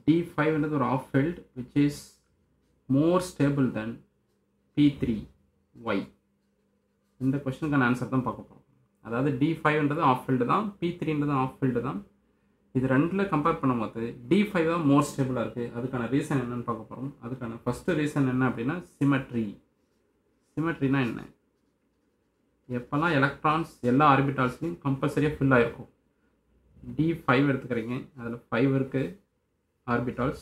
D ஃபைவ்ன்றது ஒரு off field which is more stable then B three why இந்த கொஸ்டினுக்கான ஆன்சர் தான் பார்க்க போகிறோம் அதாவது டி ஃபைவ்ன்றது ஆஃப் ஃபீல்டு தான் பி த்ரீன்றது ஆஃப் ஃபீல்டு தான் இது ரெண்டில் கம்பேர் பண்ணும்போது டி ஃபைவ் தான் மோர் ஸ்டேபிளாக இருக்குது அதுக்கான ரீசன் என்னன்னு பார்க்க போகிறோம் அதுக்கான ஃபஸ்ட்டு ரீசன் என்ன அப்படின்னா சிமெட்ரி சிமெட்ரினா என்ன எப்போல்லாம் எலக்ட்ரான்ஸ் எல்லா ஆர்பிட்டால்ஸ்லையும் கம்பல்சரியாக ஃபில் ஆகிருக்கும் டி ஃபைவ் எடுத்துக்கிறீங்க அதில் ஃபைவ் இருக்குது ஆர்பிட்டால்ஸ்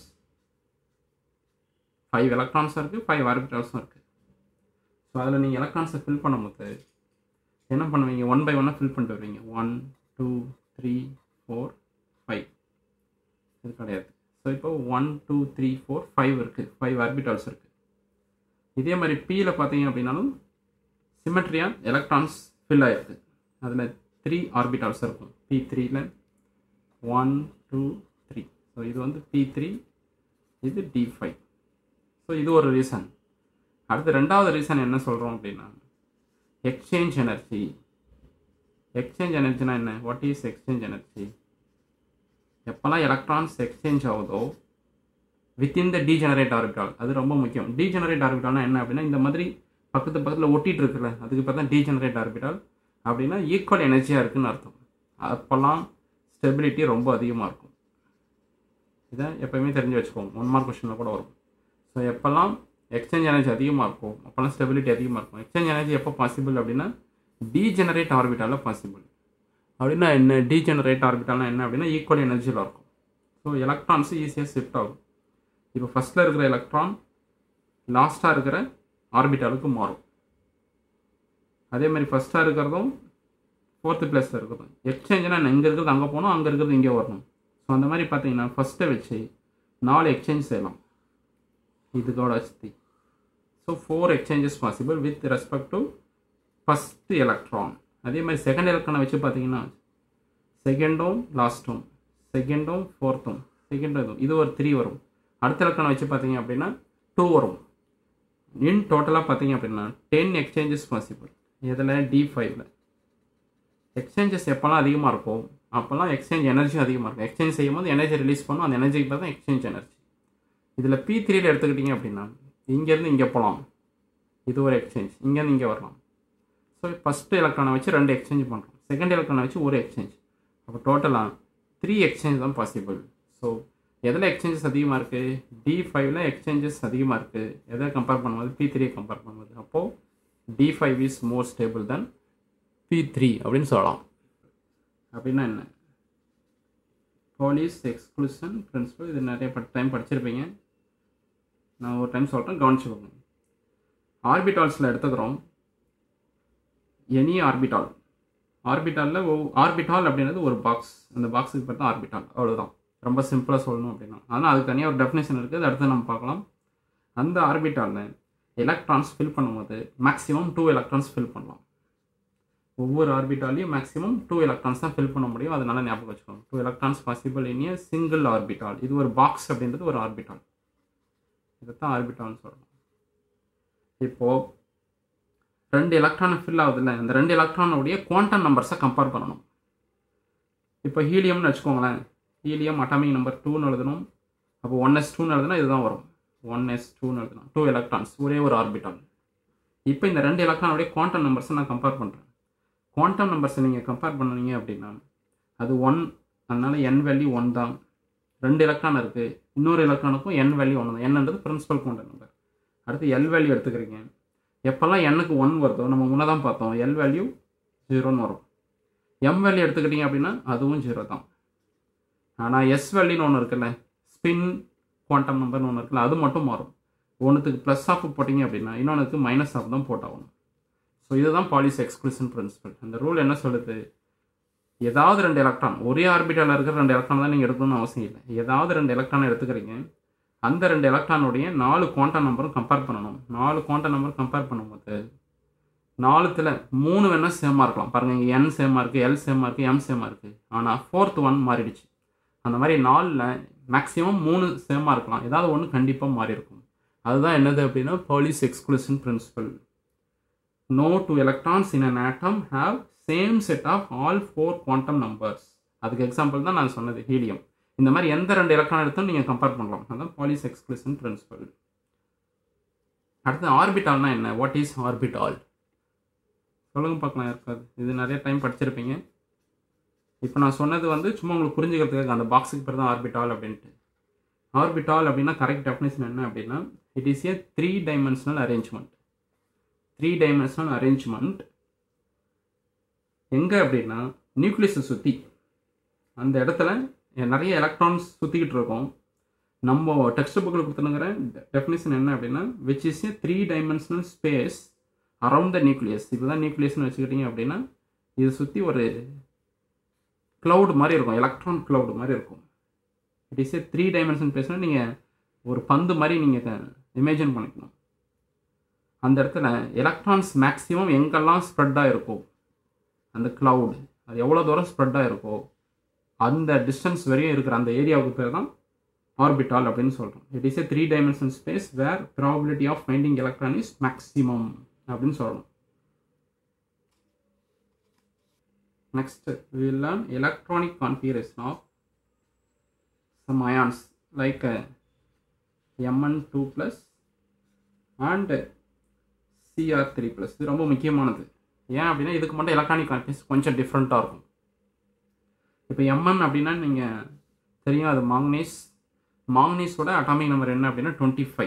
ஃபைவ் எலக்ட்ரான்ஸும் இருக்குது ஃபைவ் ஆர்பிட்டால்ஸும் இருக்குது ஸோ அதில் நீங்கள் எலக்ட்ரான்ஸை ஃபில் பண்ணும்போது என்ன பண்ணுவீங்க ஒன் பை ஒன்னாக ஃபில் பண்ணிட்டு வருவீங்க one two three four five இது கிடையாது ஸோ இப்போ one two three four five இருக்குது ஃபைவ் ஆர்பிட்டால்ஸ் இருக்குது இதே மாதிரி பியில் பார்த்தீங்க அப்படின்னாலும் சிமெட்ரியாக எலக்ட்ரான்ஸ் ஃபில் ஆகிருக்கு அதில் த்ரீ ஆர்பிட்டால்ஸ் இருக்கும் பி த்ரீல ஒன் டூ த்ரீ ஸோ இது வந்து பி த்ரீ இது டி ஃபைவ் ஸோ இது ஒரு ரீசன் அடுத்து ரெண்டாவது ரீசன் என்ன சொல்கிறோம் அப்படின்னா எக்ஸ்சேஞ்ச் எனர்ஜி எக்ஸ்சேஞ்ச் எனர்ஜினா என்ன வாட் இஸ் எக்ஸ்சேஞ்ச் எனர்ஜி எப்போல்லாம் எலக்ட்ரான்ஸ் எக்ஸ்சேஞ்ச் ஆகுதோ வித்தின் த டீஜெனரேட் ஆர்பிட்டால் அது ரொம்ப முக்கியம் டீஜெனரேட் ஆர்பிட்டால்னா என்ன அப்படின்னா இந்த மாதிரி பக்கத்து பக்கத்தில் ஒட்டிட்டு இருக்குல்ல அதுக்கு பார்த்தா டீஜெனரேட் ஆர்பிட்டால் அப்படின்னா ஈக்குவல் எனர்ஜியாக இருக்குன்னு அர்த்தம் அப்போல்லாம் ஸ்டெபிலிட்டி ரொம்ப அதிகமாக இருக்கும் இதை எப்போயுமே தெரிஞ்சு வச்சுக்கோங்க ஒன் மார்க் கொஸ்டினில் கூட வரும் ஸோ எப்போல்லாம் எக்ஸ்சேஞ்ச் எனர்ஜி அதிகமாக இருக்கும் அப்போல்லாம் ஸ்டெபிலிட்டி அதிகமாக இருக்கும் எக்ஸ்சேஞ்ச் எனர்ஜி எப்போ பாசிபிள் அப்படின்னா டீஜெனரேட் ஆர்பிட்டாலில் பாசிபிள் அப்படின்னா என்ன டீஜெனரேட் ஆர்பிட்டால்னா என்ன அப்படின்னா ஈக்குவல் எனர்ஜியில் இருக்கும் ஸோ எலக்ட்ரான்ஸ் ஈஸியாக ஷிஃப்ட் ஆகும் இப்போ ஃபஸ்ட்டில் இருக்கிற எலக்ட்ரான் லாஸ்ட்டாக இருக்கிற ஆர்பிட்டாலுக்கு மாறும் அதே மாதிரி ஃபஸ்ட்டாக இருக்கிறதும் ஃபோர்த்து பிளேஸில் இருக்கிறதும் எக்ஸ்சேஞ்சுனா இங்கே இருக்கிறது அங்கே போகணும் அங்கே இருக்கிறது இங்கே வரணும் ஸோ அந்த மாதிரி பார்த்தீங்கன்னா ஃபஸ்ட்டை வச்சு நாலு எக்ஸ்சேஞ்ச் செய்யலாம் இதுக்கோட அஸ்தி so four exchanges possible with respect to first electron அதே மாதிரி செகண்ட் எலக்ட்ரானை வச்சு பார்த்தீங்கன்னா செகண்டும் லாஸ்ட்டும் செகண்டும் ஃபோர்த்தும் செகண்டும் இதுவும் இது ஒரு த்ரீ வரும் அடுத்த எலக்ட்ரானை வச்சு பார்த்தீங்க அப்படின்னா டூ வரும் இன் டோட்டலாக பார்த்தீங்க அப்படின்னா டென் எக்ஸ்சேஞ்சஸ் பாசிபிள் இதில் டி ஃபைவ்ல எக்ஸ்சேஞ்சஸ் எப்போல்லாம் அதிகமாக இருக்கும் அப்போல்லாம் எக்ஸ்சேஞ்ச் எனர்ஜி அதிகமாக இருக்கும் எக்ஸ்சேஞ்ச் செய்யும் போது எனர்ஜி ரிலீஸ் பண்ணும் அந்த எனர்ஜிக்கு பார்த்தா எக்ஸ்சேஞ்ச் எனர்ஜி இதில் பி த்ரீல எடுத்துக்கிட்டிங்க அப்படின்னா இங்கேருந்து இங்கே போகலாம் இது ஒரு எக்ஸ்சேஞ்ச் இங்கேருந்து இங்கே வரலாம் ஸோ ஃபஸ்ட்டு எலக்ட்ரானை வச்சு ரெண்டு எக்ஸ்சேஞ்ச் பண்ணுறோம் செகண்ட் எலக்ட்ரானை வச்சு ஒரு எக்ஸ்சேஞ்ச் அப்போ டோட்டலாக த்ரீ எக்ஸ்சேஞ்ச் தான் பாசிபிள் ஸோ எதில் எக்ஸ்சேஞ்சஸ் அதிகமாக இருக்குது டி ஃபைவ்ல எக்ஸ்சேஞ்சஸ் அதிகமாக இருக்குது எதை கம்பேர் பண்ணும்போது பி த்ரீயை கம்பேர் பண்ணும்போது அப்போது d five is more stable then B three அப்படின்னு சொல்லலாம் அப்படின்னா என்ன போலீஸ் எக்ஸ்க்ளூஷன் பிரின்சிபல் இது நிறைய பட் டைம் படிச்சிருப்பீங்க நான் ஒரு டைம் சொல்கிறேன் கவனிச்சுக்கோங்க ஆர்பிட்டால்ஸில் எடுத்துக்கிறோம் எனி ஆர்பிட்டால் ஆர்பிட்டாலில் ஆர்பிட்டால் அப்படின்றது ஒரு பாக்ஸ் அந்த பாக்ஸுக்கு பார்த்தா ஆர்பிட்டால் அவ்வளோதான் ரொம்ப சிம்பிளாக சொல்லணும் அப்படின்னா ஆனால் அதுக்கு தனியாக ஒரு டெஃபினேஷன் இருக்குது அது அடுத்து நம்ம பார்க்கலாம் அந்த ஆர்பிட்டாலில் எலக்ட்ரான்ஸ் ஃபில் பண்ணும்போது மேக்ஸிமம் டூ எலக்ட்ரான்ஸ் ஃபில் பண்ணலாம் ஒவ்வொரு ஆர்பிட்டாலையும் மேக்ஸிமம் டூ எலக்ட்ரான்ஸ் தான் ஃபில் பண்ண முடியும் அதனால ஞாபகம் வச்சுக்கோங்க two electrons possible in a single orbital இது ஒரு பாக்ஸ் அப்படின்றது ஒரு ஆர்பிட்டால் இதைத்தான் ஆர்பிட்டால்னு சொல்லணும் இப்போது ரெண்டு எலக்ட்ரான் ஃபில் ஆகுதுல்ல இந்த ரெண்டு எலக்ட்ரானுடைய குவாண்டம் நம்பர்ஸை கம்பேர் பண்ணணும் இப்போ ஹீலியம்னு வச்சுக்கோங்களேன் ஹீலியம் அட்டாமிக் நம்பர் டூன்னு எழுதணும் அப்போ ஒன் எஸ் டூன்னு எழுதுனா இதுதான் வரும் ஒன் எஸ் டூன்னு எழுதணும் டூ எலக்ட்ரான்ஸ் ஒரே ஒரு ஆர்பிட்டால் இப்போ இந்த ரெண்டு எலக்ட்ரானுடைய குவாண்டம் நம்பர்ஸை நான் கம்பேர் பண்ணுறேன் குவாண்டம் நம்பர்ஸை நீங்கள் கம்பேர் பண்ணீங்க அப்படின்னா அது ஒன் அதனால என் வேல்யூ ஒன் தான் ரெண்டு எலக்ட்ரான் இருக்குது இன்னொரு எலக்ட்ரானுக்கும் என் வேல்யூ ஒன்று தான் என்னன்றது பிரின்சிபல் குவாண்டம் நம்பர் அடுத்து எல் வேல்யூ எடுத்துக்கிறீங்க எப்போல்லாம் எண்ணுக்கு ஒன் வருதோ நம்ம முன்னே தான் பார்த்தோம் எல் வேல்யூ ஜீரோன்னு வரும் எம் வேல்யூ எடுத்துக்கிட்டிங்க அப்படின்னா அதுவும் ஜீரோ தான் ஆனால் எஸ் வேல்யூன்னு ஒன்று இருக்குல்ல ஸ்பின் குவாண்டம் நம்பர்னு ஒன்று இருக்குல்ல அது மட்டும் மாறும் ஒன்றுத்துக்கு ப்ளஸ் ஆஃப் போட்டிங்க அப்படின்னா இன்னொன்றுக்கு மைனஸ் ஆஃப் தான் போட்டாகணும் ஸோ இதுதான் பாலிஸ் எக்ஸ்க்ளூஷன் பிரின்சிபல் அந்த ரூல் என்ன சொல்லுது ஏதாவது ரெண்டு எலக்ட்ரான் ஒரே ஆர்பிட்டாலில் இருக்கிற ரெண்டு எலக்ட்ரான் தான் நீங்கள் எடுக்கணும்னு அவசியம் இல்லை ஏதாவது ரெண்டு எலக்ட்ரான் எடுத்துக்கிறீங்க அந்த ரெண்டு எலக்ட்ரானுடைய நாலு குவாண்டம் நம்பரும் கம்பேர் பண்ணணும் நாலு குவாண்டம் நம்பர் கம்பேர் பண்ணும்போது நாலுத்தில் மூணு வேணால் சேமாக இருக்கலாம் பாருங்கள் இங்கே என் சேமாக இருக்குது எல் சேமாக இருக்குது எம் சேமாக இருக்குது ஆனால் ஃபோர்த் ஒன் மாறிடுச்சு அந்த மாதிரி நாலில் மேக்ஸிமம் மூணு சேமாக இருக்கலாம் ஏதாவது ஒன்று கண்டிப்பாக மாறி இருக்கும் அதுதான் என்னது அப்படின்னா Pauli's exclusion principle no two electrons in an atom have same set of all four quantum numbers அதுக்கு எக்ஸாம்பிள் தான் நான் சொன்னது ஹீலியம் இந்த மாதிரி எந்த ரெண்டு எலக்ட்ரான் எடுத்தும் நீங்கள் கம்பேர் பண்ணலாம் அதான் பாலிஸ் எக்ஸ்க்ளூஷன் பிரின்சிபல் அடுத்து ஆர்பிட்டால்னா என்ன வாட் இஸ் ஆர்பிட்டால் சொல்லுங்க பார்க்கலாம் இருக்காது இது நிறைய டைம் படிச்சிருப்பீங்க இப்போ நான் சொன்னது வந்து சும்மா உங்களுக்கு புரிஞ்சுக்கிறதுக்காக அந்த பாக்ஸுக்கு பேர் தான் ஆர்பிட்டால் அப்படின்ட்டு ஆர்பிட்டால் அப்படின்னா கரெக்ட் டெஃபினேஷன் என்ன அப்படின்னா it is a three dimensional arrangement three dimensional arrangement எங்கே அப்படின்னா நியூக்ளியஸை சுற்றி அந்த இடத்துல நிறைய எலக்ட்ரான்ஸ் சுற்றிக்கிட்டு இருக்கோம் நம்ம டெக்ஸ்ட் புக்கில் கொடுத்துனுங்கிற டெஃபினேஷன் என்ன அப்படின்னா which is a three dimensional space around the nucleus இதுதான் நியூக்ளியஸ்னு வச்சுக்கிட்டீங்க அப்படின்னா இதை சுற்றி ஒரு க்ளவுட் மாதிரி இருக்கும் எலக்ட்ரான் க்ளவுட் மாதிரி இருக்கும் it is a three dimension பேசினா நீங்கள் ஒரு பந்து மாதிரி நீங்கள் இமேஜின் பண்ணிக்கணும் அந்த இடத்துல எலக்ட்ரான்ஸ் மேக்ஸிமம் எங்கெல்லாம் ஸ்ப்ரெட்டாக இருக்கோ அந்த க்ளவுட் அது எவ்வளோ தூரம் ஸ்ப்ரெட்டாக இருக்கோ அந்த டிஸ்டன்ஸ் வரையும் இருக்கிற அந்த ஏரியாவுக்கு பேர் தான் ஆர்பிட்டால் அப்படின்னு சொல்கிறோம் it is a three dimension space where probability of finding electron is maximum அப்படின்னு சொல்லணும் next will learn electronic configuration of some ions like Mn two plus and Cr three plus இது ரொம்ப முக்கியமானது ஏன் அப்படின்னா இதுக்கு மட்டும் எலக்ட்ரானிக் கான்ஃபிகரேஷன் கொஞ்சம் டிஃப்ரெண்ட்டாக இருக்கும் இப்போ எம்என் அப்படின்னா நீங்கள் தெரியும் அது மாங்னீஸ் மாங்னீஸோட அட்டாமிக் நம்பர் என்ன அப்படின்னா டுவெண்ட்டி ஃபைவ்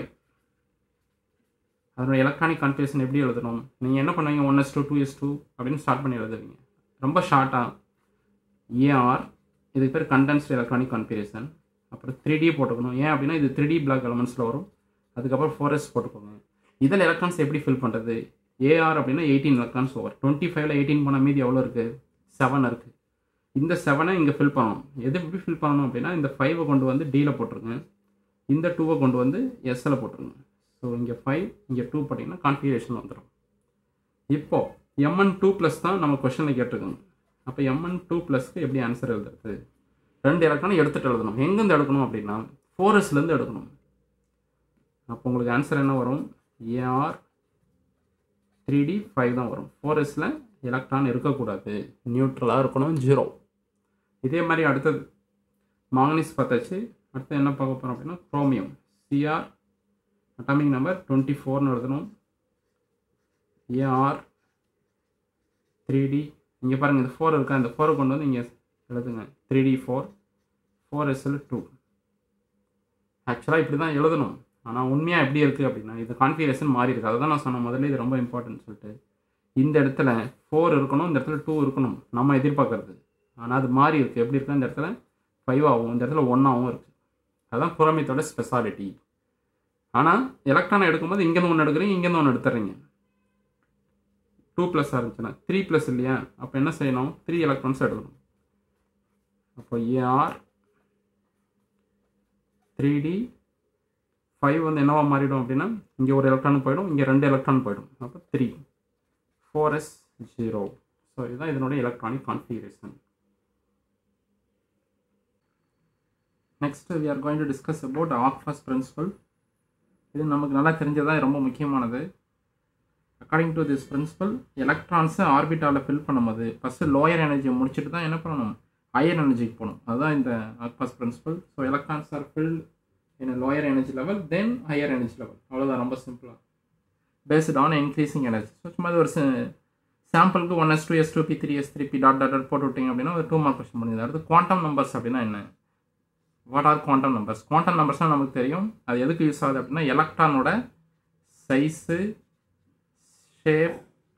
அதோட எலக்ட்ரானிக் கான்ஃபிகரேஷன் எப்படி எழுதணும் நீங்கள் என்ன பண்ணுவீங்க one s two two s two அப்படின்னு ஸ்டார்ட் பண்ணி எழுதுவீங்க ரொம்ப ஷார்ட்டாக ஏஆர் இதுக்கு பேர் கண்டென்ஸ்டு எலக்ட்ரானிக் கான்ஃபிகரேஷன் அப்புறம் த்ரீ டி போட்டுக்கணும் ஏன் அப்படின்னா இது த்ரீ டி பிளாக் எலமெண்ட்ஸில் வரும் அதுக்கப்புறம் ஃபோர் எஸ் போட்டுக்கோங்க இதில் எலக்ட்ரான்ஸ் எப்படி ஃபில் பண்ணுறது ஏஆர் அப்படின்னா எயிட்டீன் எலக்ட்ரான்ஸ் ஓவர் டுவெண்ட்டி ஃபைவ்ல எயிட்டீன் போன மீதி எவ்வளோ இருக்குது செவன் இருக்குது இந்த செவனை இங்கே ஃபில் பண்ணணும் எது எப்படி ஃபில் பண்ணணும் அப்படின்னா இந்த ஃபைவை கொண்டு வந்து டியில் போட்டுருங்க இந்த டூவை கொண்டு வந்து எஸ்ஸில் போட்டுருங்க ஸோ இங்கே ஃபைவ் இங்கே டூ போட்டிங்கன்னா கான்ஃபிகரேஷன் வந்துடும் இப்போது எம்என் டூ ப்ளஸ் தான் நம்ம கொஷனில் கேட்டிருக்கோங்க அப்போ எம்என் டூ ப்ளஸ்க்கு எப்படி ஆன்சர் எழுதுறது ரெண்டு எலக்ட்ரானும் எடுத்துகிட்டு எழுதணும் எங்கேருந்து எடுக்கணும் அப்படின்னா ஃபோரஸ்லேருந்து எடுக்கணும் அப்போ உங்களுக்கு ஆன்சர் என்ன வரும் ஏஆர் த்ரீ டி ஃபைவ் தான் வரும் ஃபோரஸில் எலக்ட்ரான் இருக்கக்கூடாது நியூட்ரலாக இருக்கணும் ஜீரோ இதே மாதிரி அடுத்தது மாங்கனீஸ் பார்த்தாச்சு அடுத்து என்ன பார்க்க போகிறோம் அப்படின்னா chromium Cr atomic number twenty ஃபோர்னு எழுதணும் ஏஆர் த்ரீ டி இங்கே பாருங்கள் இந்த ஃபோர் இருக்கா இந்த ஃபோரை கொண்டு வந்து இங்கே எழுதுங்க த்ரீ டி ஃபோர் ஃபோர் எஸ்எல் டூ ஆக்சுவலாக இப்படி தான் எழுதணும் ஆனால் உண்மையாக எப்படி இருக்குது அப்படின்னா இது கான்ஃபிகரேஷன் மாறி இருக்குது அதை தான் நான் சொன்ன முதல்ல இது ரொம்ப இம்பார்ட்டன்ட் சொல்லிட்டு இந்த இடத்துல ஃபோர் இருக்கணும் இந்த இடத்துல டூ இருக்கணும் நம்ம எதிர்பார்க்கறது ஆனால் அது மாறி இருக்குது எப்படி இருக்குது இந்த இடத்துல ஃபைவ் ஆகும் இந்த இடத்துல ஒன்றாகவும் இருக்குது அதுதான் புறமைத்தோட ஸ்பெஷாலிட்டி ஆனால் எலக்ட்ரானை எடுக்கும்போது இங்கேருந்து ஒன்று எடுக்கிறீங்க இங்கேருந்து ஒன்று எடுத்துறீங்க டூ ப்ளஸ்ஸாக இருந்துச்சுன்னா த்ரீ ப்ளஸ் இல்லையா அப்போ என்ன செய்யணும் த்ரீ எலக்ட்ரான்ஸ் எடுக்கணும் அப்போ ஏஆர் த்ரீ டி ஃபைவ் வந்து என்னவா மாறிடும் அப்படின்னா இங்கே ஒரு எலக்ட்ரான் போயிடும் இங்கே ரெண்டு எலக்ட்ரான் போயிடும் அப்போ three four s zero so இதுதான் இதனுடைய electronic configuration next we are going to discuss about ஆக்ஃபாஸ் பிரின்சிபல் இது நமக்கு நல்லா தெரிஞ்சதான் ரொம்ப முக்கியமானது அக்கார்டிங் டு திஸ் பிரின்சிபல் எலக்ட்ரான்ஸை ஆர்பிட்டாவில் ஃபில் பண்ணும்போது ஃபஸ்ட்டு லோயர் எனர்ஜியை முடிச்சுட்டு தான் என்ன பண்ணணும் ஹையர் எனர்ஜிக்கு போகணும் அதுதான் இந்த ஆக்பாஸ் principle so electrons are filled in lower energy level then higher energy level அவ்வளோதான் ரொம்ப சிம்பிளாக based on increasing energy so சும்மா ஒரு சாம்பிளுக்கு one s two s two p three s three p dot dot dot போட்டு விட்டீங்க அப்படின்னா ஒரு டூ மார்க் கொஸ்டின் பண்ணிடுது அடுத்து குவாண்டம் நம்பர்ஸ் அப்படின்னா என்ன what are quantum numbers quantum நம்பர்ஸ்னால் நமக்கு தெரியும் அது எதுக்கு யூஸ் ஆகுது அப்படின்னா எலக்ட்ரானோட சைஸு ஷேப்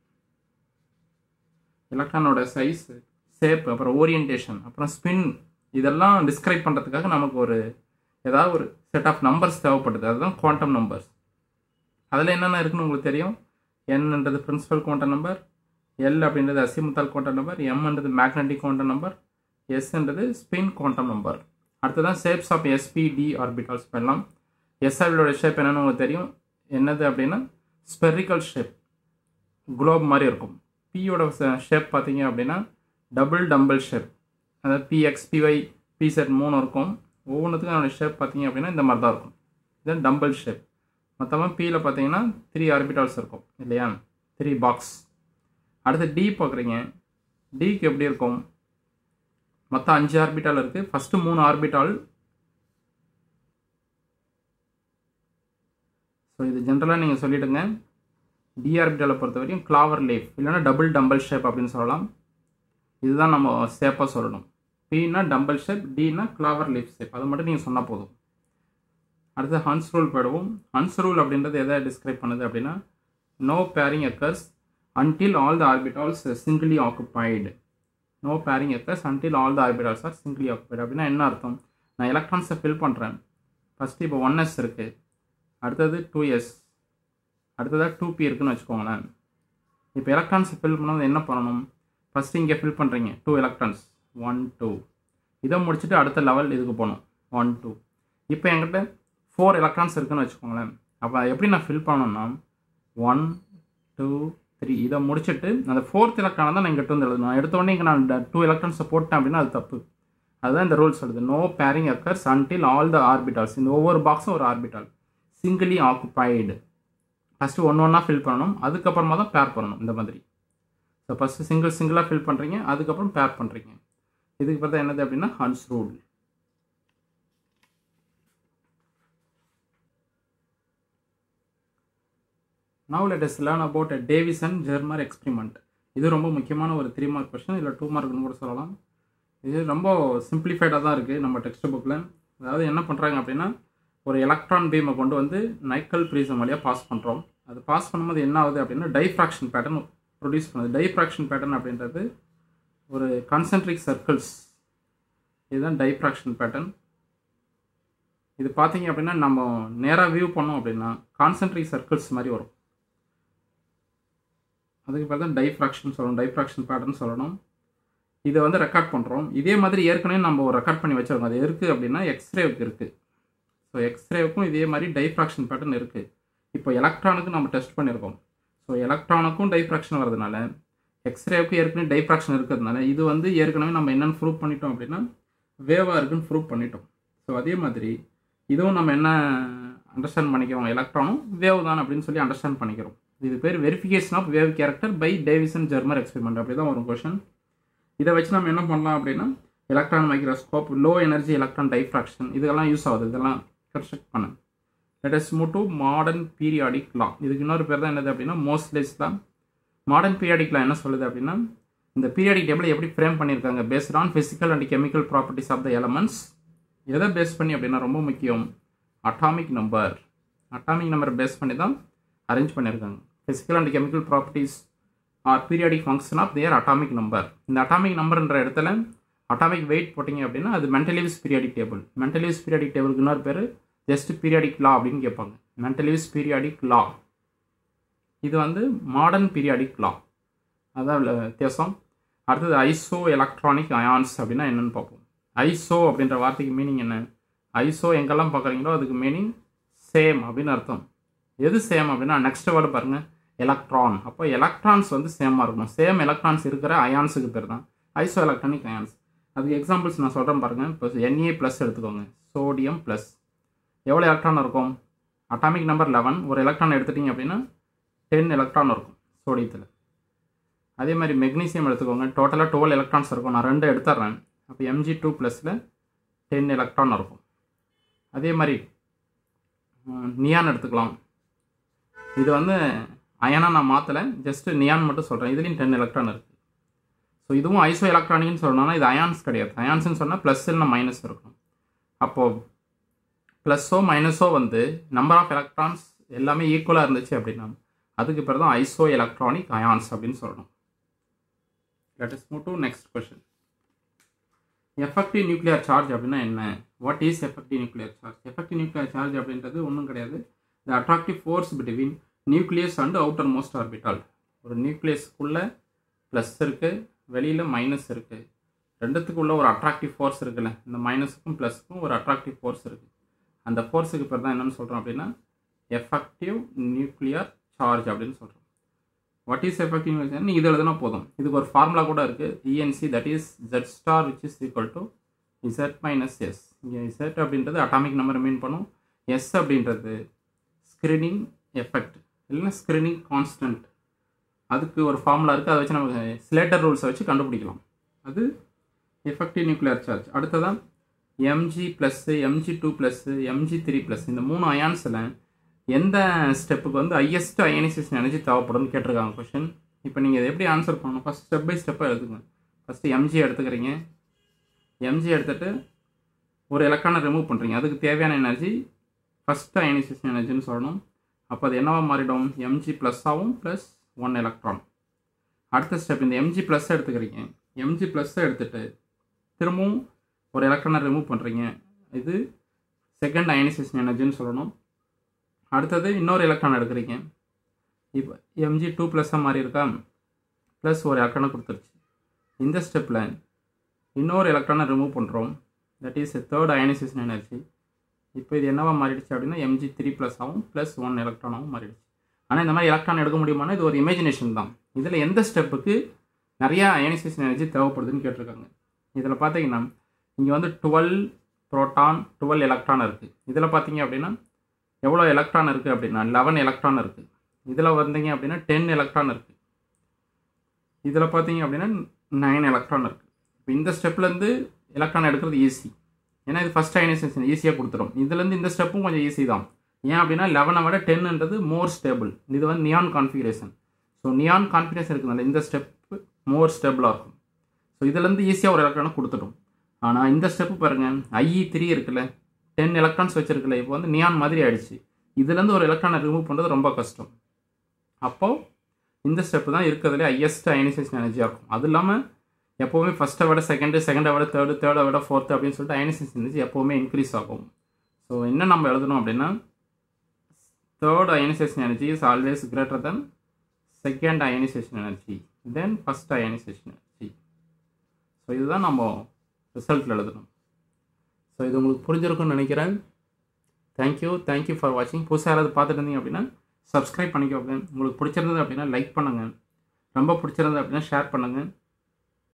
எலக்ட்ரானோட சைஸ் ஷேப் அப்புறம் ஓரியன்டேஷன் அப்புறம் ஸ்பின் இதெல்லாம் டிஸ்கிரைப் பண்ணுறதுக்காக நமக்கு ஒரு ஏதாவது ஒரு செட் ஆஃப் நம்பர்ஸ் தேவைப்படுது அதுதான் குவாண்டம் நம்பர்ஸ் அதில் என்னென்ன இருக்குன்னு உங்களுக்கு தெரியும் என்னன்றது பிரின்சிபல் குவாண்டம் நம்பர் எல் அப்படின்றது அசிமுத்தால் குவாண்டம் நம்பர் எம்ன்றது மேக்னட்டிக் குவாண்டம் நம்பர் எஸ்ன்றது ஸ்பின் குவாண்டம் நம்பர் அடுத்ததான் ஷேப்ஸ் ஆஃப் எஸ்பிடி ஆர்பிட்டால்ஸ் பண்ணலாம் எஸ்ஆர்பியோட ஷேப் என்னென்னு உங்களுக்கு தெரியும் என்னது அப்படின்னா ஸ்பெரிக்கல் ஷேப் குளோப் மாதிரி இருக்கும் பியோட ஷேப் பார்த்தீங்க அப்படின்னா டபுள் டம்பிள் ஷேப் அதாவது பிஎக்ஸ் பிஒய் பிசெட் மூணு இருக்கும் ஒவ்வொன்றுத்துக்கும் அதோட ஷேப் பார்த்தீங்க அப்படின்னா இந்த மாதிரி தான் இருக்கும் இது டம்பிள் ஷேப் மொத்தமாக பியில் பார்த்தீங்கன்னா த்ரீ ஆர்பிட்டால்ஸ் இருக்கும் இல்லையா த்ரீ பாக்ஸ் அடுத்து டி பார்க்குறீங்க டிக்கு எப்படி இருக்கும் மொத்தம் அஞ்சு ஆர்பிட்டால் இருக்குது ஃபஸ்ட்டு மூணு ஆர்பிட்டால் ஸோ இது ஜென்ரலாக நீங்கள் சொல்லிவிடுங்க டி ஆர்பிட்டாலை பொறுத்த வரைக்கும் கிளாவர் லீஃப் இல்லைன்னா டபுள் டம்பல் ஷேப் அப்படின்னு சொல்லலாம் இதுதான் நம்ம ஷேப்பாக சொல்லணும் பின்னா டம்பல் ஷேப் டினா கிளாவர் லீஃப் ஷேப் அது மட்டும் நீங்கள் சொன்னால் போதும் அடுத்து ஹன்ஸ் ரூல் போயிடுவோம் ஹன்ஸ் ரூல் அப்படின்றது எதை டிஸ்கிரைப் பண்ணுது அப்படின்னா no pairing occurs until all the orbitals singly occupied no pairing occurs until all the orbitals are singly occupied அப்படின்னா என்ன அர்த்தம் நான் எலக்ட்ரான்ஸை ஃபில் பண்ணுறேன் ஃபஸ்ட்டு இப்போ ஒன் எஸ் இருக்குது அடுத்தது டூ எஸ் அடுத்ததாக டூ பி இருக்குன்னு வச்சுக்கோங்களேன் இப்போ எலக்ட்ரான்ஸை ஃபில் பண்ணும்போது என்ன பண்ணணும் ஃபஸ்ட்டு இங்கே ஃபில் பண்ணுறீங்க டூ எலக்ட்ரான்ஸ் ஒன் டூ இதை முடிச்சுட்டு அடுத்த லெவல் இதுக்கு போகணும் ஒன் டூ இப்போ என்கிட்ட ஃபோர் எலக்ட்ரான்ஸ் இருக்குன்னு வச்சுக்கோங்களேன் அப்போ எப்படி நான் ஃபில் பண்ணணும்னா ஒன் டூ த்ரீ இதை முடிச்சுட்டு அந்த ஃபோர்த் எலக்ட்ரானை தான் நான் இங்கே வந்து எழுதணும் எடுத்த உடனே இங்கே நான் டூ எலக்ட்ரான்ஸை போட்டேன் அப்படின்னா அது தப்பு அதுதான் இந்த ரூல்ஸ் சொல்லுது no pairing occurs until all the orbitals இந்த ஒவ்வொரு பாக்ஸும் ஒரு ஆர்பிட்டால் சிங்கிளி ஆக்குப்பைடு ஃபஸ்ட்டு ஒன்று ஒன்றா ஃபில் பண்ணணும் அதுக்கப்புறமா தான் பேர் பண்ணணும் இந்த மாதிரி ஸோ ஃபஸ்ட்டு சிங்கிள் சிங்கிளாக ஃபில் பண்ணுறீங்க அதுக்கப்புறம் பேர் பண்ணுறீங்க இதுக்கு பார்த்தா என்னது அப்படின்னா Hund's rule now let us learn about a Davisson Germer experiment இது ரொம்ப முக்கியமான ஒரு த்ரீ மார்க் கொஸ்டின் இல்லை டூ மார்க்னு கூட சொல்லலாம் இது ரொம்ப சிம்பிளிஃபைடாக தான் இருக்குது நம்ம டெக்ஸ்ட் புக்கில் அதாவது என்ன பண்ணுறாங்க அப்படின்னா ஒரு எலக்ட்ரான் பீமை கொண்டு வந்து நைக்கல் ப்ரீசம் வழியாக பாஸ் பண்ணுறோம் அது பாஸ் பண்ணும்போது என்ன ஆகுது அப்படின்னா டைஃப்ராக்ஷன் பேட்டர்ன் ப்ரொடியூஸ் பண்ணுது டைஃப்ராக்ஷன் பேட்டர்ன் அப்படின்றது ஒரு கான்சென்ட்ரிக் சர்க்கிள்ஸ் இதுதான் டைஃப்ராக்ஷன் பேட்டர்ன் இது பார்த்தீங்க அப்படின்னா நம்ம நேராக வியூ பண்ணோம் அப்படின்னா கான்சென்ட்ரிக் சர்க்கிள்ஸ் மாதிரி வரும் அதுக்கு பேர் தான் டைஃப்ராக்ஷன் சொல்லணும் டைஃப்ராக்ஷன் பேட்டர்ன் சொல்லணும் இதை வந்து ரெக்கார்ட் பண்ணுறோம் இதே மாதிரி ஏற்கனவே நம்ம ரெக்கார்ட் பண்ணி வச்சிருக்கோம் அது இருக்குது அப்படின்னா எக்ஸ்ரேவுக்கு இருக்குது ஸோ எக்ஸ்ரேவுக்கும் இதே மாதிரி டைஃப்ராக்ஷன் பேட்டர்ன் இருக்குது இப்போ எலக்ட்ரானுக்கு நம்ம டெஸ்ட் பண்ணியிருக்கோம் ஸோ எலக்ட்ரானுக்கும் டைஃப்ராக்ஷன் வரதுனால எக்ஸ்ரேவுக்கு ஏற்கனவே டைஃப்ராக்ஷன் இருக்கிறதுனால இது வந்து ஏற்கனவே நம்ம என்னென்னு ப்ரூவ் பண்ணிட்டோம் அப்படின்னா வேவாக இருக்குன்னு ப்ரூவ் பண்ணிட்டோம் ஸோ அதே மாதிரி இதுவும் நம்ம என்ன அண்டர்ஸ்டாண்ட் பண்ணிக்கிறோம் எலக்ட்ரானும் வேவ் தான் அப்படின்னு சொல்லி அண்டர்ஸ்டாண்ட் பண்ணிக்கிறோம் இது பேர் verification of wave character by Davisson Germer experiment அப்படி தான் வரும் கொஷன் இதை வச்சு நம்ம என்ன பண்ணலாம் அப்படின்னா electron microscope low energy electron diffraction இதெல்லாம் யூஸ் ஆகுது இதெல்லாம் கன்ஸ்ட்ரக்ட் பண்ண let us move to modern periodic law இதுக்கு இன்னொரு பேர் தான் என்னது அப்படின்னா மோஸ்ட்லெஸ் லா மாடர்ன் பீரியாடிக் லா என்ன சொல்லுது அப்படின்னா இந்த பீரியாடிக் டேபிள் எப்படி ஃப்ரேம் பண்ணியிருக்காங்க based on physical and chemical properties of the elements எதை பேஸ் பண்ணி அப்படின்னா ரொம்ப முக்கியம் atomic number atomic number base பண்ணி தான் அரேஞ்ச் பண்ணியிருக்காங்க physical and chemical properties are periodic function of their atomic number இந்த அட்டாமிக் நம்பர்ன்ற இடத்துல அட்டாமிக் வெயிட் போட்டிங்க அப்படின்னா அது Mendeleev's periodic table Mendeleev's periodic டேபிளுக்கு இன்னொரு பேர் ஜஸ்ட் பீரியாடிக் லா அப்படின்னு கேட்பாங்க மென்டலிவ்ஸ் பீரியாடிக் லா இது வந்து மாடர்ன் பீரியாடிக் லா அதான் வித்தியாசம் அடுத்தது ஐசோ எலக்ட்ரானிக் அயான்ஸ் அப்படின்னா என்னென்னு பார்ப்போம் ஐசோ அப்படின்ற வார்த்தைக்கு மீனிங் என்ன ஐசோ எங்கெல்லாம் பார்க்குறீங்களோ அதுக்கு மீனிங் சேம் அப்படின்னு அர்த்தம் எது சேம் அப்படின்னா நெக்ஸ்ட் வேர்டு பாருங்கள் எலக்ட்ரான் அப்போ எலக்ட்ரான்ஸ் வந்து சேமாக இருக்கணும் சேம் எலக்ட்ரான்ஸ் இருக்கிற அயான்ஸுக்கு பேர் தான் ஐசோ எலக்ட்ரானிக் அயான்ஸ் அதுக்கு எக்ஸாம்பிள்ஸ் நான் சொல்கிறேன் பாருங்கள் இப்போ என்ஏ ப்ளஸ் எடுத்துக்கோங்க சோடியம் ப்ளஸ் எவ்வளோ எலக்ட்ரான் இருக்கும் அட்டாமிக் நம்பர் லெவன் ஒரு எலக்ட்ரான் எடுத்துட்டிங்க அப்படின்னா டென் எலக்ட்ரான் இருக்கும் சோடியத்தில் அதே மாதிரி மெக்னீசியம் எடுத்துக்கோங்க டோட்டலாக டுவெல் எலக்ட்ரான்ஸ் இருக்கும் நான் ரெண்டு எடுத்துட்றேன் அப்போ எம்ஜி டூ ப்ளஸில் டென் எலக்ட்ரான் இருக்கும் அதே மாதிரி நியான் எடுத்துக்கலாம் இது வந்து அயனாக நான் மாற்றலை ஜஸ்ட்டு நியான் மட்டும் சொல்கிறேன் இதுலேயும் டென் எலக்ட்ரான் இருக்குது ஸோ இதுவும் ஐசோ எலக்ட்ரானிக்னு சொல்லணும்னா இது அயான்ஸ் கிடையாது அயான்ஸ்னு சொன்னால் ப்ளஸ் இல்லைனா மைனஸ் இருக்கும் அப்போது ப்ளஸ்ஸோ மைனஸோ வந்து நம்பர் ஆஃப் எலக்ட்ரான்ஸ் எல்லாமே ஈக்குவலாக இருந்துச்சு அப்படின்னா அதுக்கு பேர் தான் ஐசோ எலக்ட்ரானிக் அயான்ஸ் அப்படின்னு சொல்லணும் let is move to next question effective nuclear charge அப்படின்னா என்ன what is effective nuclear charge effective nuclear charge அப்படின்றது ஒன்றும் கிடையாது the attractive force between nucleus and outermost orbital ஒரு நியூக்ளியஸ்க்குள்ளே ப்ளஸ் இருக்குது வெளியில் மைனஸ் இருக்குது ரெண்டுத்துக்குள்ள ஒரு அட்ராக்டிவ் ஃபோர்ஸ் இருக்குல்ல இந்த மைனஸுக்கும் ப்ளஸுக்கும் ஒரு அட்ராக்டிவ் ஃபோர்ஸ் இருக்குது அந்த ஃபோர்ஸுக்கு பேர் தான் என்னென்னு சொல்கிறோம் அப்படின்னா எஃபெக்டிவ் நியூக்ளியர் சார்ஜ் அப்படின்னு சொல்கிறோம் வாட் இஸ் எஃபெக்டிவ் நியூக்ளியர் நீங்கள் இது எழுதுனா போதும் இதுக்கு ஒரு ஃபார்முலா கூட இருக்குது ENC that is Z star which is equal to Z minus S இங்கே இசட் அப்படின்றது அட்டாமிக் நம்பர் மீன் பண்ணும் எஸ் அப்படின்றது ஸ்க்ரீனிங் எஃபெக்ட் இல்லைன்னா ஸ்க்ரீனிங் கான்ஸ்டன்ட் அதுக்கு ஒரு ஃபார்முலா இருக்குது அதை வச்சு நம்ம ஸ்லேட்டர் ரூல்ஸை வச்சு கண்டுபிடிக்கலாம் அது எஃபெக்டிவ் நியூக்ளியர் சார்ஜ் அடுத்ததான் Mg plus Mg two plus Mg three plus இந்த மூணு அயான்ஸில் எந்த ஸ்டெப்புக்கு வந்து ஹையஸ்ட் அயனைசேஷன் எனர்ஜி தேவைப்படும்னு கேட்டிருக்காங்க கொஷின் இப்போ நீங்கள் இதை எப்படி ஆன்சர் பண்ணணும் ஃபஸ்ட் ஸ்டெப் பை ஸ்டெப்பாக எழுதுங்க ஃபஸ்ட்டு எம்ஜி எடுத்துக்கிறீங்க எம்ஜி எடுத்துகிட்டு ஒரு எலக்ட்ரானை ரிமூவ் பண்ணுறீங்க அதுக்கு தேவையான எனர்ஜி ஃபஸ்ட்டு அயனைசேஷன் எனர்ஜின்னு சொல்லணும் அப்போ அது என்னவா மாறிடும் எம்ஜி ப்ளஸ்ஸாகவும் ப்ளஸ் ஒன் எலக்ட்ரான் அடுத்த ஸ்டெப் இந்த எம்ஜி ப்ளஸ் எடுத்துக்கிறீங்க எம்ஜி ப்ளஸ்ஸை எடுத்துகிட்டு திரும்பவும் ஒரு எலக்ட்ரானை ரிமூவ் பண்ணுறீங்க இது செகண்ட் அயனைசேஷன் எனர்ஜின்னு சொல்லணும் அடுத்தது இன்னொரு எலக்ட்ரான் எடுக்கிறீங்க இப்போ எம்ஜி டூ ப்ளஸ்ஸாக மாறி இருக்கா ப்ளஸ் ஒரு எலக்ட்ரானை கொடுத்துருச்சு இந்த ஸ்டெப்பில் இன்னொரு எலக்ட்ரானை ரிமூவ் பண்ணுறோம் that is third ionisation energy இப்போ இது என்னவா மாறிடுச்சு அப்படின்னா எம்ஜி த்ரீ ப்ளஸ் ஆகும் ப்ளஸ் ஒன் எலக்ட்ரானாகவும் மாறிடுச்சு ஆனால் இந்த மாதிரி எலக்ட்ரான் எடுக்க முடியுமானா இது ஒரு இமேஜினேஷன் தான் இதில் எந்த ஸ்டெப்புக்கு நிறையா அயனைசேஷன் எனர்ஜி தேவைப்படுதுன்னு கேட்டிருக்காங்க இதில் பார்த்தீங்கன்னா இங்கே வந்து டுவெல் ப்ரோட்டான் டுவெல் எலக்ட்ரான் இருக்குது இதில் பார்த்தீங்க அப்படின்னா எவ்வளோ எலக்ட்ரான் இருக்குது அப்படின்னா லெவன் எலக்ட்ரான் இருக்குது இதில் வந்தீங்க அப்படின்னா டென் எலக்ட்ரான் இருக்குது இதில் பார்த்தீங்க அப்படின்னா நைன் எலக்ட்ரான் இருக்குது இப்போ இந்த ஸ்டெப்லேருந்து எலக்ட்ரான் எடுக்கிறது ஈஸி ஏன்னா இது ஃபஸ்ட் அயனைசேஷன் ஈஸியாக கொடுத்துரும் இதுலேருந்து இந்த ஸ்டெப்பும் கொஞ்சம் ஈஸி தான் ஏன் அப்படின்னா லெவனை விட டென்ன்றது மோர் ஸ்டேபிள் இது வந்து neon configuration so neon configuration இருக்குதுனால இந்த ஸ்டெப்பு மோர் ஸ்டேபிளாக இருக்கும் ஸோ இதுலேருந்து ஈஸியாக ஒரு எலக்ட்ரானை கொடுத்துடும் ஆனால் இந்த ஸ்டெப்பு பாருங்கள் ஐஇ த்ரீ இருக்குல்ல டென் எலக்ட்ரான்ஸ் வச்சுருக்குல்ல இப்போ வந்து நியான் மாதிரி ஆயிடுச்சு இதுலேருந்து ஒரு எலக்ட்ரானை ரிமூவ் பண்ணுறது ரொம்ப கஷ்டம் அப்போது இந்த ஸ்டெப்பு தான் இருக்கிறதுலே ஹையஸ்ட் அயனைசேஷன் எனர்ஜியாக இருக்கும் அது இல்லாமல் எப்போவுமே ஃபஸ்ட்டை விட செகண்டு செகண்டை விட தேர்டு தேர்டை விட ஃபோர்த்து அப்படின்னு சொல்லிட்டு அயனைசேஷன் எனர்ஜி எப்போவுமே இன்க்ரீஸ் ஆகும் ஸோ என்ன நம்ம எழுதணும் அப்படின்னா third ionisation energy is always greater than second ionisation energy than first ionisation energy so இதுதான் நம்ம ரிசல்ட்டில் எழுதணும் ஸோ இது உங்களுக்கு புரிஞ்சிருக்கும்னு நினைக்கிறேன் தேங்க்யூ தேங்க்யூ ஃபார் வாட்சிங் புதுசாக யாராவது பார்த்துட்டு இருந்தீங்க அப்படின்னா சப்ஸ்கிரைப் பண்ணிக்கோங்க உங்களுக்கு பிடிச்சிருந்தது அப்படின்னா லைக் பண்ணுங்கள் ரொம்ப பிடிச்சிருந்தது அப்படின்னா ஷேர் பண்ணுங்கள்